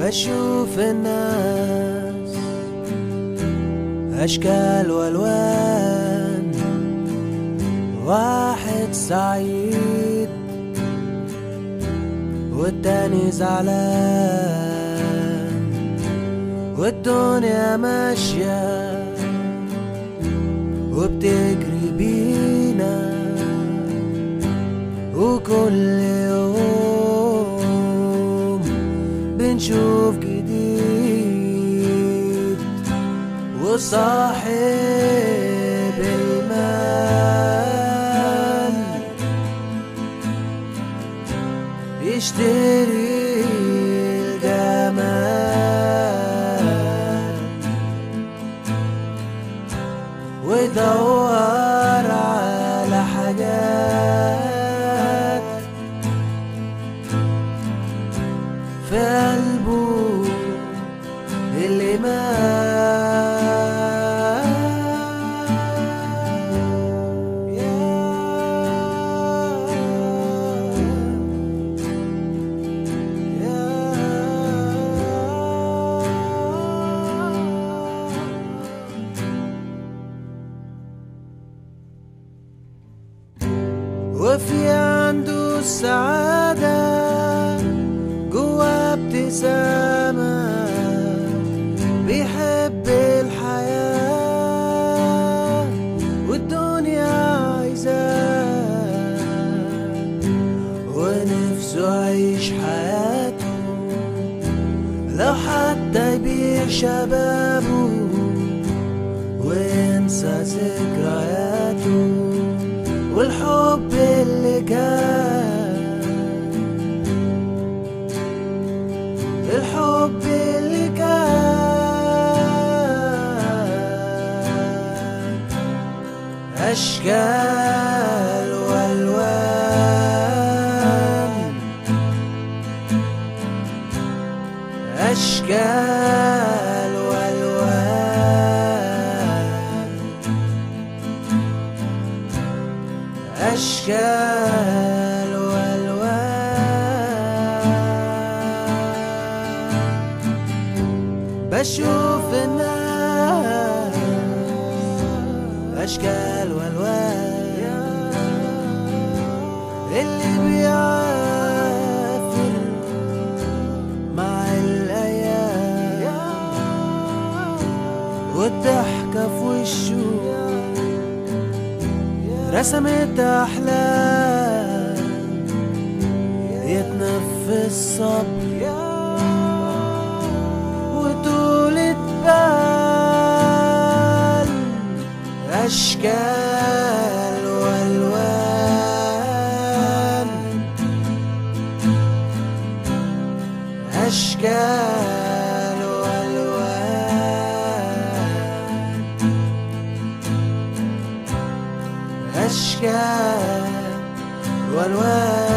بشوف الناس أشكال والوان واحد سعيد والتاني زعلان والدنيا ماشية وبتجري بينا وكل يوم بنشوف جديد وصاحب المال يشتري الجمال ويدور على حاجات في قلبه اللي وفي عنده السعادة جوا ابتسامة بيحب الحياة والدنيا عايزاه ونفسه يعيش حياته لو حتى يبيع شبابه وينسى ذكرياته والحب اللي كان الحب اللي كان أشكال والوان أشكال والوان أشكال والوان بشوف الناس أشكال والوان اللي بيعافر مع الأيام والضحكة في وشه رسمت أحلام يتنفس صبر وطولة بال أشكال والوان أشكال والوان أشكال والوان